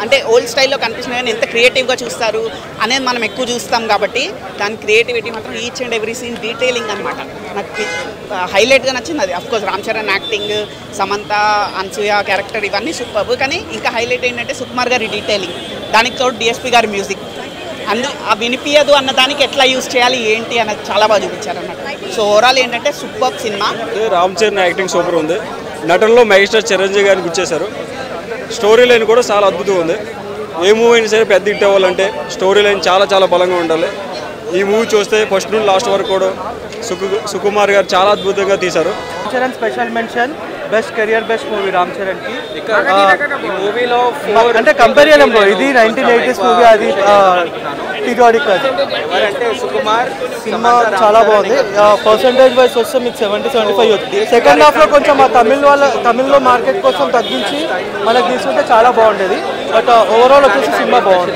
అంటే ఓల్డ్ స్టైల్లో కనిపిస్తుంది కానీ ఎంత క్రియేటివ్గా చూస్తారు అనేది మనం ఎక్కువ చూస్తాం కాబట్టి దాని క్రియేటివిటీ మాత్రం each and every scene detailing అనమాట నాకు హైలైట్గా నచ్చింది అది of course Ram Charan acting Samantha Anasuya character ఇవన్నీ సూపర్ కానీ ఇంకా హైలైట్ ఏంటంటే సుకుమార్ గారి డీటెయిలింగ్ దానికి తోడు డిఎస్పి గారి మ్యూజిక్ అందు ఆ వినిపించదు అన్న దానికి ఎట్లా యూస్ చేయాలి ఏంటి అన్నది చాలా బాగా చూపించారు అన్నమాట సో ఓవరాల్ ఏంటంటే super cinema Ram Charan acting super ఉంది నటుల్లో మెగాస్టార్ చిరంజీవి గారిని గుర్చేశారు స్టోరీ లైన్ కూడా చాలా అద్భుతంగా ఉంది ఏ మూవీ అయినా సరే పెద్ద హిట్ అవ్వాలంటే స్టోరీ లైన్ చాలా చాలా బలంగా ఉండాలి ఈ మూవీ చూస్తే ఫస్ట్ నుండి లాస్ట్ వరకు కూడా సుకు సుకుమార్ గారు చాలా అద్భుతంగా తీశారు Ram Charan special mention best career best movie Ram Charan కి ఈ మూవీలో అంటే కంపేర్ చేయలేం బ్రో ఇది నైన్టీన్ ఎయిటీస్ మూవీ అది పీరియాడిక్ అది అంటే సుకుమార్ సినిమా చాలా బాగుంది పర్సంటేజ్ వైస్ వస్తే మీకు సెవెంటీ సెవెంటీ ఫైవ్ అవుతుంది సెకండ్ హాఫ్ లో కొంచెం ఆ తమిళ్ వాళ్ళ తమిళ్లో మార్కెట్ కోసం తగ్గించి మనకు తీసుకుంటే చాలా బాగుండేది బట్ ఓవరాల్ వచ్చేసి సినిమా బాగుంది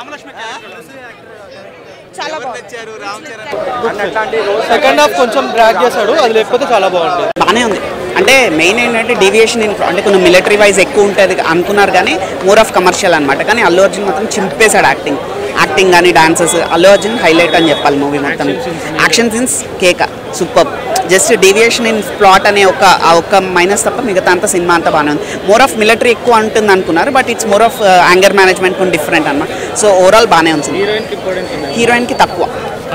చాలా సెకండ్ హాఫ్ కొంచెం డ్రాగ్ చేశాడు అది లేకపోతే చాలా బాగుండేది బాగానే ఉంది అంటే మెయిన్ ఏంటంటే డీవియేషన్ అంటే కొంచెం మిలిటరీ వైజ్ ఎక్కువ ఉంటుంది అనుకున్నారు కానీ మోర్ ఆఫ్ కమర్షియల్ అనమాట కానీ అల్లు అర్జున్ మొత్తం చింపేశాడు యాక్టింగ్ యాక్టింగ్ కానీ డాన్సెస్ అల్లు అర్జున్ హైలైట్ అని చెప్పాలి మూవీ మొత్తం యాక్షన్ సీన్స్ కేక super just deviation in plot అనే ఒక ఆ ఒక్క మైనస్ తప్ప మిగతా అంతా సినిమా అంతా బాగానే ఉంది మోర్ ఆఫ్ మిలిటరీ ఎక్కువ ఉంటుంది అనుకున్నారు but it's more of anger management కొన్ని డిఫరెంట్ అనమాట సో ఓవరాల్ బాగానే ఉంది హీరోయిన్కి తక్కువ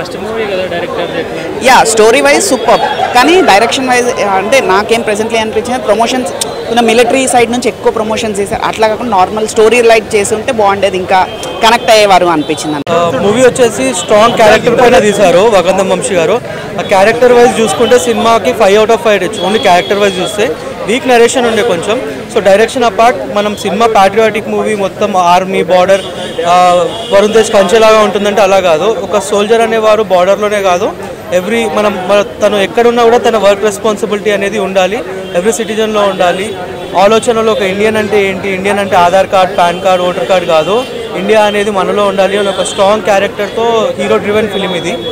యా స్టోరీ వైజ్ సూపర్ కానీ డైరెక్షన్ వైజ్ అంటే నాకేం ప్రెసెంట్లీ అనిపించింది ప్రమోషన్స్ కొంచెం మిలిటరీ సైడ్ నుంచి ఎక్కువ ప్రమోషన్స్ చేశారు అట్లా కాకుండా నార్మల్ స్టోరీ లైట్ చేసి ఉంటే బాగుండేది ఇంకా కనెక్ట్ అయ్యేవారు అనిపించింది మూవీ వచ్చేసి స్ట్రాంగ్ క్యారెక్టర్ పైన తీశారు వగంధం వంశీ గారు ఆ క్యారెక్టర్ వైజ్ చూసుకుంటే సినిమాకి ఫైవ్ అవుట్ ఆఫ్ ఫైవ్ ఇచ్చు ఓన్లీ క్యారెక్టర్ వైజ్ చూస్తే వీక్ నరేషన్ ఉండే కొంచెం సో డైరెక్షన్ అపార్ట్ మనం సినిమా ప్యాట్రియాటిక్ మూవీ మొత్తం ఆర్మీ బార్డర్ వరుణ్ తేజ్ కంచెలాగా ఉంటుందంటే అలా కాదు ఒక సోల్జర్ అనేవారు బార్డర్లోనే కాదు ఎవ్రీ మనం మన- తను ఎక్కడున్నా కూడా తన వర్క్ రెస్పాన్సిబిలిటీ అనేది ఉండాలి ఎవ్రీ సిటిజన్లో ఉండాలి ఆలోచనలో ఒక ఇండియన్ అంటే ఏంటి ఇండియన్ అంటే Aadhaar card PAN card voter card కాదు ఇండియా అనేది మనలో ఉండాలి అని ఒక స్ట్రాంగ్ క్యారెక్టర్తో హీరో డ్రివెన్ ఫిలిం ఇది